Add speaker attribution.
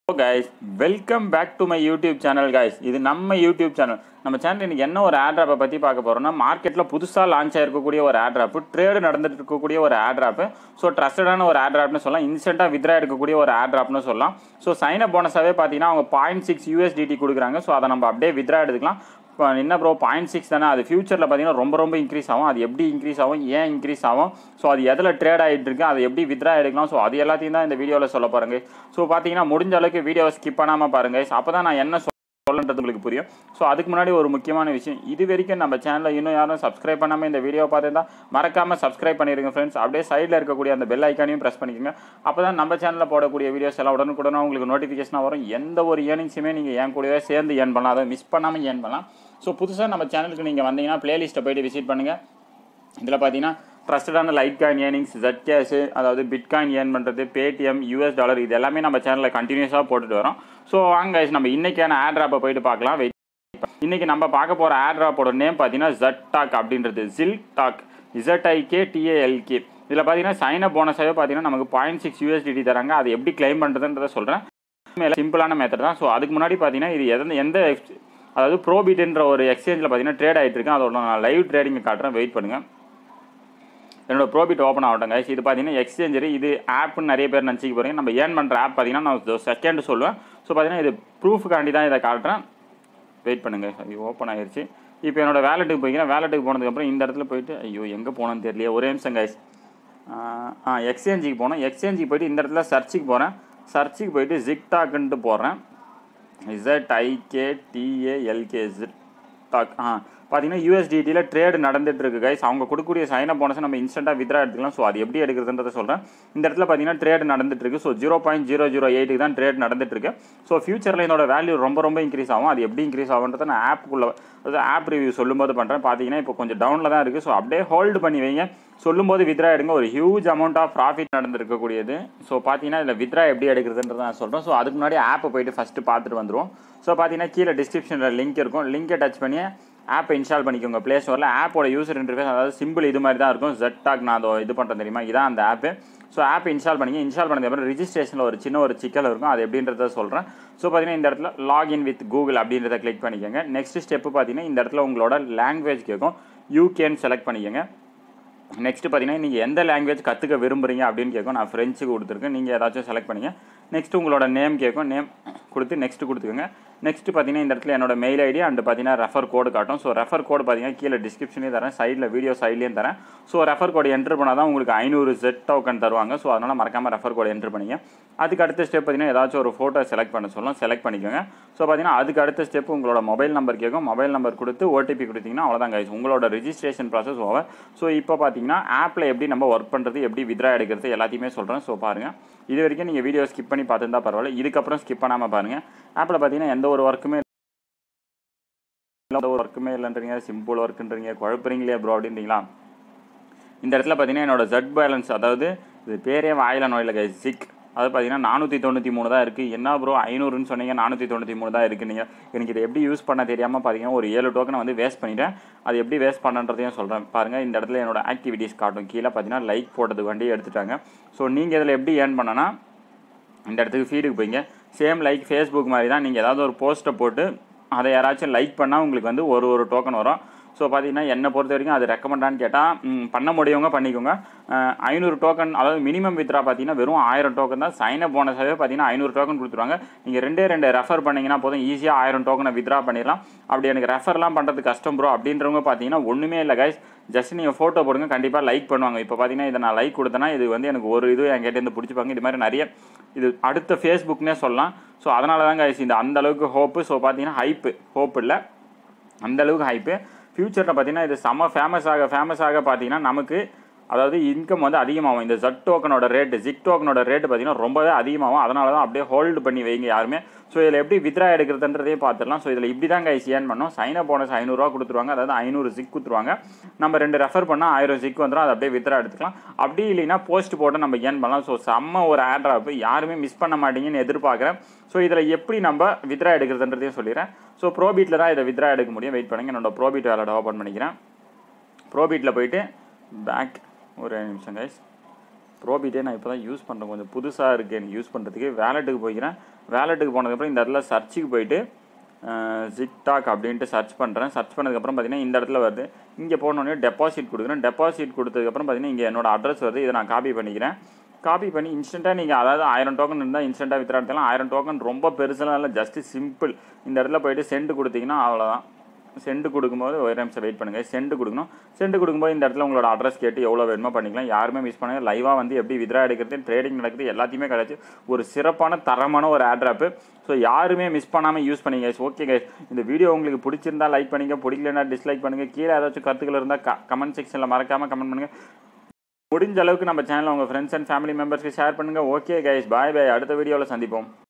Speaker 1: guys welcome back to my YouTube channel guys இது நம்ம YouTube channel நம்ம channel இன்னைக்கு என்ன ஒரு ஆட்ராப்பை பற்றி பார்க்க போகிறோம்னா மார்க்கெட்டில் புதுசாக லான்ச் ஆயிருக்கக்கூடிய ஒரு ஆட்ராப் ட்ரேடு நடந்துட்டு இருக்கக்கூடிய ஒரு ஆட்ராப் ஸோ ட்ரஸ்டடான ஒரு ஆட்ராப்னு சொல்லலாம் இன்ஸ்டண்ட்டாக வித்ரா எடுக்கக்கூடிய ஒரு ஆட்ராப்னு சொல்லலாம் ஸோ சைன் அப் போனஸாகவே பார்த்தீங்கன்னா அவங்க பாயிண்ட் சிக்ஸ் யூஎஸ்டிடி கொடுக்குறாங்க ஸோ அதை நம்ம அப்படியே வித்ரா எடுத்துக்கலாம் இப்போ என்ன ப்ரோ பாயிண்ட் சிக்ஸ் தானே அது ஃபியூச்சரில் பார்த்தீங்கன்னா ரொம்ப ரொம்ப இன்க்ரீஸ் ஆகும் அது எப்படி இன்க்ரீஸ் ஆகும் ஏன் இன்க்ரீஸ் ஆகும் ஸோ அது எதில் ட்ரேட் ஆகிட்டு இருக்கு அதை எப்படி வித்ரா எடுக்கலாம் ஸோ அது எல்லாத்தையும் தான் இந்த வீடியோவில் சொல்ல பாருங்க ஸோ பார்த்தீங்கன்னா முடிஞ்ச அளவுக்கு வீடியோவை ஸ்கிப் பண்ணாமல் பாருங்க அப்போ தான் நான் என்ன சொல்லன்றது உங்களுக்கு புரியும் ஸோ அதுக்கு முன்னாடி ஒரு முக்கியமான விஷயம் இது வரைக்கும் நம்ம சேனலில் இன்னும் யாரும் சப்ஸ்கிரைப் பண்ணாமல் இந்த வீடியோ பார்த்துருந்தா மறக்காமல் சப்ஸ்கிரைப் பண்ணிடுங்க ஃப்ரெண்ட்ஸ் அப்படியே சைடில் இருக்கக்கூடிய அந்த பெல் ஐக்கானையும் ப்ரெஸ் பண்ணிக்கோங்க அப்போ தான் நம்ம சேனலில் போடக்கூடிய வீடியோஸ் எல்லாம் உடனுக்குடனே உங்களுக்கு நோட்டிஃபிகேஷனாக வரும் எந்த ஒரு ஏர்னிங்ஸுமே நீங்கள் என் கூடவே சேர்ந்து ஏர்ன் பண்ணலாம் அதை மிஸ் பண்ணாமல் ஏர்ன் பண்ணலாம் ஸோ புதுசாக நம்ம சேனலுக்கு நீங்கள் வந்தீங்கன்னா பிளேலிஸ்ட்டை போயிட்டு விசிட் பண்ணுங்கள் இதில் பார்த்தீங்கன்னா ட்ரஸ்டடான light coin earnings jet cash அதாவது பிட்காயின் ஏர்ன் பண்ணுறது பேடிஎம் யூஎஸ் டாலர் இது எல்லாமே நம்ம சேனலில் கண்டினியூஸாக போட்டுட்டு வரோம் ஸோ வாங்க guys, நம்ம இன்றைக்கான ஆட்ராப்பை போயிட்டு பார்க்கலாம் வெயிட் இன்றைக்கி நம்ம பார்க்க போகிற ஆட்ராப்போட நேம் பார்த்தீங்கன்னா ஜட் டாக் அப்படின்றது ஜில் டாக் இசட்ஐகே டிஏஎல்கே இதில் பார்த்தீங்கன்னா சைன் அப் போனஸாகவே பார்த்தீங்கன்னா நமக்கு பாயிண்ட் சிக்ஸ் யூஎஸ்டிடி தராங்க அது எப்படி கிளைம் பண்ணுறதுன்றதை சொல்கிறேன் சிம்பிளான மெத்தட் தான் ஸோ அதுக்கு முன்னாடி பார்த்தீங்கன்னா இது எந்த எந்த ex- அதாவது ப்ரோபிட்ன்ற ஒரு எக்ஸ்சேஞ்சில் பார்த்தீங்கன்னா ட்ரேட் ஆகிட்டு இருக்கேன் அதோட நான் லைவ் ட்ரேடிங் காட்டுறேன் வெயிட் பண்ணுங்கள் என்னோட ப்ரோபிட் ஓப்பன் ஆகட்டும் guys இது பார்த்தீங்கன்னா எக்ஸ்சேஞ்சர் இது ஆப்னு நிறைய பேர் நினச்சிக்க போகிறீங்க நம்ம ஏர்ன் பண்ணுற ஆப் பார்த்தீங்கன்னா நான் செகண்ட் சொல்லுவேன் ஸோ பார்த்தீங்கன்னா இது ப்ரூஃபுக்காண்டி தான் இதை காட்டுறேன் வெயிட் பண்ணுங்கள் இது ஓப்பன் ஆயிருச்சு இப்போ என்னோட வேலெட்டுக்கு போய்க்கிறேன் வேலெட்டுக்கு போனதுக்கப்புறம் இந்த இடத்துல போயிட்டு ஐயோ எங்கே போனோன்னு தெரியலையே ஒரே நிமிஷம் guys ஆ எக்ஸ்சேஞ்சுக்கு போனோம் எக்ஸ்சேஞ்சுக்கு போயிட்டு இந்த இடத்துல சர்ச்சுக்கு போகிறேன் சர்ச்சுக்கு போயிட்டு ஜிக்டாக்குன்ட்டு போடுறேன் இசட் ஐகே டிஏஎல்கே ஜிக்டாக் ஆ பார்த்தீங்கன்னா யூஎஸ்டிடியில் ட்ரேடு நடந்துட்டு இருக்கு கைஸ் அவங்க கொடுக்கக்கூடிய சைன் அப் போனஸ் நம்ம இன்ஸ்டண்ட்டாக வித்ரா எடுத்துக்கலாம் ஸோ அது எப்படி எடுக்கிறதுன்றதை சொல்கிறேன் இந்த இடத்துல பார்த்தீங்கன்னா ட்ரேடு நடந்துட்டு இருக்கு so zero point zero zero எயிட்டுக்கு தான் ட்ரேட் நடந்துட்டு இருக்கு ஸோ ஃபியூச்சரில் இதோட வேல்யூ ரொம்ப ரொம்ப இன்க்ரீஸ் ஆகும் அது எப்படி இன்க்ரீஸ் ஆகுன்றதை நான் ஆப்புக்குள்ள அதாவது ஆப் ரிவ்யூ சொல்லும்போது பண்ணுறேன் பார்த்தீங்கன்னா இப்போ கொஞ்சம் டவுனில் தான் இருக்குது ஸோ அப்படியே ஹோல்டு பண்ணி வைங்க சொல்லும்போது வித்ரா எடுங்க ஒரு ஹியூஜ் அமௌண்ட் ஆஃப் ப்ராஃபிட் நடந்திருக்கக்கூடியது ஸோ பார்த்தீங்கன்னா இதில் வித்ரா எப்படி எடுக்கிறதுன்றதை நான் சொல்கிறேன் ஸோ அதுக்கு முன்னாடி ஆப்பை போயிட்டு ஃபஸ்ட்டு பார்த்துட்டு வந்துருவோம் ஸோ பார்த்தீங்கன்னா கீழே டிஸ்கிரிப்ஷனில் லிங்க் இருக்கும் லிங்கை டச் பண்ணி ஆப்பை இன்ஸ்டால் பண்ணிக்கோங்க ப்ளே ஸ்டோரில் ஆப்போட யூசர் இன்டர்ஃபேஸ் அதாவது சிம்பிள் இது மாதிரி தான் இருக்கும் ஜெட்டாக் நான் அதை இது பண்ணுறேன் தெரியுமா இதான் அந்த ஆப்பு ஸோ ஆப் இன்ஸ்டால் பண்ணிங்க இன்ஸ்டால் பண்ணதுக்கப்புறம் ரிஜிஸ்ட்ரேஷனில் ஒரு சின்ன ஒரு சிக்கல் இருக்கும் அது எப்படின்றத சொல்கிறேன் ஸோ பார்த்தீங்கன்னா இந்த இடத்துல லாகின் வித் கூகுள் அப்படின்றத கிளிக் பண்ணிக்கோங்க நெக்ஸ்ட் ஸ்டெப்பு பார்த்தீங்கன்னா இந்த இடத்துல உங்களோட லாங்குவேஜ் கேட்கும் யூகேன்னு செலக்ட் பண்ணிக்கோங்க நெக்ஸ்ட் பார்த்தீங்கன்னா நீங்கள் எந்த லாங்குவேஜ் கற்றுக்க விரும்புறீங்க அப்படின்னு கேட்கும் நான் ஃப்ரெஞ்சுக்கு கொடுத்துருக்கேன் நீங்கள் ஏதாச்சும் செலக்ட் பண்ணிங்க நெக்ஸ்ட் உங்களோட நேம் கேட்கும் நேம் கொடுத்து நெக்ஸ்ட் கொடுத்துக்கோங்க நெக்ஸ்ட் பார்த்தீங்கன்னா இந்த இடத்துல என்னோட மெயில் ஐடி அண்ட் பார்த்தீங்கன்னா ரெஃபர் கோடு காட்டும் ஸோ ரெஃபர் கோடு பார்த்தீங்கன்னா கீழே டிஸ்கிரிப்ஷனே தரேன் சைடில் வீடியோ சைட்லேயும் தரேன் ஸோ ரெஃபர் கோடு என்ட்ரு பண்ணால் தான் உங்களுக்கு ஐநூறு ஜெட் டோக்கன் தருவாங்க ஸோ அதனால் மறக்காமல் ரெஃபர் கோடு என்ட்ரு பண்ணிங்க அதுக்கு அடுத்த ஸ்டெப் பார்த்தீங்கன்னா ஏதாச்சும் ஒரு ஃபோட்டோ செலக்ட் பண்ண சொல்லும் செலக்ட் பண்ணிக்கோங்க ஸோ பார்த்தீங்கன்னா அதுக்கு அடுத்த ஸ்டெப் உங்களோட மொபைல் நம்பர் கேட்கும் மொபைல் நம்பர் கொடுத்து ஓடிபி கொடுத்தீங்கன்னா அவ்வளோதான் guys உங்களோட ரிஜிஸ்ட்ரேஷன் ப்ராசஸ் ஓவர் ஸோ இப்போ பார்த்தீங்கன்னா ஆப்பில் எப்படி நம்ம ஒர்க் பண்ணுறது எப்படி வித்ரா எடுக்கிறது எல்லாத்தையுமே சொல்கிறேன் ஸோ பாருங்கள் இது வரைக்கும் நீங்கள் வீடியோ ஸ்கிப் பண்ணி பார்த்துருந்தா பரவாயில்ல இதுக்கப்புறம் ஸ்கிப் பண்ணாமல் பாருங்கள் ஆப்பில் பார்த்தீங்கன்னா எந்த ஒரு ஒர்க்குமே எந்த ஒரு ஒர்க்குமே இல்லைன்றீங்க சிம்பிள் ஒர்க்குன்றீங்க குழப்புறீங்களே ப்ரோ அப்படின்றீங்களா இந்த இடத்துல பார்த்தீங்கன்னா என்னோட ஜட் பேலன்ஸ் அதாவது இது பேரே வாயில நோயில் கை சிக் அது பார்த்தீங்கன்னா நானூற்றி தொண்ணூற்றி மூணு தான் இருக்குது என்ன ப்ரோ ஐநூறுன்னு சொன்னீங்க நானூற்றி தொண்ணூற்றி மூணு தான் இருக்குது நீங்கள் எனக்கு இதை எப்படி யூஸ் பண்ண தெரியாமல் பார்த்தீங்கன்னா ஒரு ஏழு டோக்கனை வந்து வேஸ்ட் பண்ணிட்டேன் அது எப்படி வேஸ்ட் பண்ணுறதையும் சொல்கிறேன் பாருங்கள் இந்த இடத்துல என்னோட ஆக்டிவிட்டீஸ் காட்டும் கீழே பார்த்தீங்கன்னா லைக் போட்டதுக்கு வண்டி எடுத்துட்டாங்க ஸோ நீங்கள் இதில் எப்படி ஏர்ன் பண்ணனா இந்த இடத்துக்கு ஃபீடுக்கு போய்ங்க சேம் லைக் ஃபேஸ்புக் மாதிரி தான் நீங்கள் ஏதாவது ஒரு போஸ்ட்டை போட்டு அதை யாராச்சும் லைக் பண்ணால் உங்களுக்கு வந்து ஒரு ஒரு டோக்கன் வரும் ஸோ பார்த்தீங்கன்னா என்னை பொறுத்த வரைக்கும் அது ரெக்கமெண்டான்னு கேட்டால் பண்ண முடியவங்க பண்ணிக்கோங்க அஹ், ஐநூறு டோக்கன் அதாவது மினிமம் வித்ரா பார்த்தீங்கன்னா வெறும் ஆயிரம் டோக்கன் தான் சைன் அப் போனஸாகவே பார்த்தீங்கன்னா ஐநூறு டோக்கன் கொடுத்துருவாங்க நீங்கள் ரெண்டே ரெண்டு ரெஃபர் பண்ணீங்கன்னா போதும் ஈஸியாக ஆயிரம் டோக்கனை வித்ரா பண்ணிடலாம் அப்படி எனக்கு ரெஃபர்லாம் பண்ணுறது கஷ்டம் ப்ரோ அப்படின்றவங்க பார்த்தீங்கன்னா ஒன்றுமே இல்லை கைஸ் ஜஸ்ட் நீங்கள் ஃபோட்டோ போடுங்க கண்டிப்பாக லைக் பண்ணுவாங்க இப்போ பார்த்தீங்கன்னா இதை நான் லைக் கொடுத்தேன்னா இது வந்து எனக்கு ஒரு இது என்கிட்ட இருந்து பிடிச்சிப்பாங்க இது மாதிரி நிறைய இது அடுத்த ஃபேஸ்புக்னே சொல்லலாம் ஸோ அதனால தான் guys இந்த அந்த அளவுக்கு ஹோப்பு ஸோ பார்த்தீங்கன்னா ஹைப்பு ஹோப் இல்லை அந்த அளவுக்கு ஹைப்பு ஃப்யூச்சரில் பார்த்தீங்கன்னா இது செம்ம ஃபேமஸ் ஆக ஃபேமஸ் ஆக பார்த்தீங்கன்னா நமக்கு அதாவது இன்கம் வந்து அதிகமாகும் இந்த ஜட் டோக்கனோட ரேட்டு ஜிக் டோக்கனோட ரேட்டு பார்த்தீங்கன்னா ரொம்பவே அதிகமாகும் அதனால தான் அப்படியே ஹோல்டு பண்ணி வைங்க யாருமே ஸோ இதில் எப்படி வித்ரா எடுக்கிறதுன்றதையும் பார்த்துடலாம் ஸோ இதில் இப்படி தான் கைஸ் ஏர்ன் பண்ணோம் சைன் அப் போனஸ் ஐநூறுரூவா கொடுத்துருவாங்க அதாவது ஐநூறு சிக் கொடுத்துருவாங்க நம்ம ரெண்டு ரெஃபர் பண்ணால் ஆயிரம் சிக் வந்துடும் அதை அப்படியே வித்ரா எடுத்துக்கலாம் அப்படி இல்லைன்னா போஸ்ட் போட்டு நம்ம ஏர்ன் பண்ணலாம் ஸோ செம்ம ஒரு ஆட்ராப் யாருமே மிஸ் பண்ண மாட்டீங்கன்னு எதிர்பார்க்குறேன் ஸோ இதில் எப்படி நம்ம வித்ரா எடுக்கிறதுன்றதையும் சொல்லிடுறேன் ஸோ ப்ரோபீட்டில் தான் இதை வித்ரா எடுக்க முடியும் வெயிட் பண்ணுங்க என்னோட ப்ரோபீட் வேலட் ஓப்பன் பண்ணிக்கிறேன் ப்ரோபீட்டில் போயிட்டு பேக் ஒரு நிமிஷம் கைஸ் ப்ரோபிட்டே நான் இப்போ தான் யூஸ் பண்ணுறேன் கொஞ்சம் புதுசாக இருக்குது எனக்கு யூஸ் பண்ணுறதுக்கு வேலெட்டுக்கு போய்க்கிறேன் வேலெட்டுக்கு போனதுக்கப்புறம் இந்த இடத்துல சர்ச்சுக்கு போயிட்டு ஜிக்டாக் அப்படின்ட்டு சர்ச் பண்ணுறேன் சர்ச் பண்ணதுக்கப்புறம் பார்த்தீங்கன்னா இந்த இடத்துல வருது இங்கே போனோடனே டெபாசிட் கொடுக்குறேன் டெபாசிட் கொடுத்ததுக்கப்புறம் பார்த்தீங்கன்னா இங்கே என்னோட அட்ரஸ் வருது இதை நான் காப்பி பண்ணிக்கிறேன் காப்பி பண்ணி இன்ஸ்டண்ட்டாக நீங்கள் அதாவது ஆயிரம் டோக்கன் இருந்தால் இன்ஸ்டண்ட்டாக வித்ரா எடுத்தாலும் ஆயிரம் டோக்கன் ரொம்ப பெருசெல்லாம் இல்லை ஜஸ்ட் சிம்பிள் இந்த இடத்துல போயிட்டு சென்ட் கொடுத்தீங்கன்னா அவ்வளோதான் சென்ட் கொடுக்கும்போது ஒரு நிமிஷம் வெயிட் பண்ணுங்கள் சென்ட் கொடுக்கணும் சென்ட் கொடுக்கும்போது இந்த இடத்துல உங்களோட அட்ரஸ் கேட்டு எவ்வளோ வேணுமோ பண்ணிக்கலாம் யாருமே மிஸ் பண்ணுங்க லைவாக வந்து எப்படி வித்ரா எடுக்கிறது ட்ரேடிங் நடக்குது எல்லாத்தையுமே கிடச்சி ஒரு சிறப்பான தரமான ஒரு ஆட்ராப்பு ஸோ யாருமே மிஸ் பண்ணாமல் யூஸ் பண்ணிங்க ஓகே கைஸ் இந்த வீடியோ உங்களுக்கு பிடிச்சிருந்தா லைக் பண்ணுங்க பிடிக்கலனா டிஸ்லைக் பண்ணுங்கள் கீழே ஏதாச்சும் கருத்துக்கள் இருந்தால் கமெண்ட் செக்ஷனில் மறக்காமல் கமெண்ட் பண்ணுங்கள் முடிஞ்ச அளவுக்கு நம்ம சேனலை உங்கள் ஃப்ரெண்ட்ஸ் அண்ட் ஃபேமிலி மெம்பர்ஸ்க்கு ஷேர் பண்ணுங்கள் ஓகே கைஸ் பாய் பாய் அடுத்த வீடியோவில் சந்திப்போம்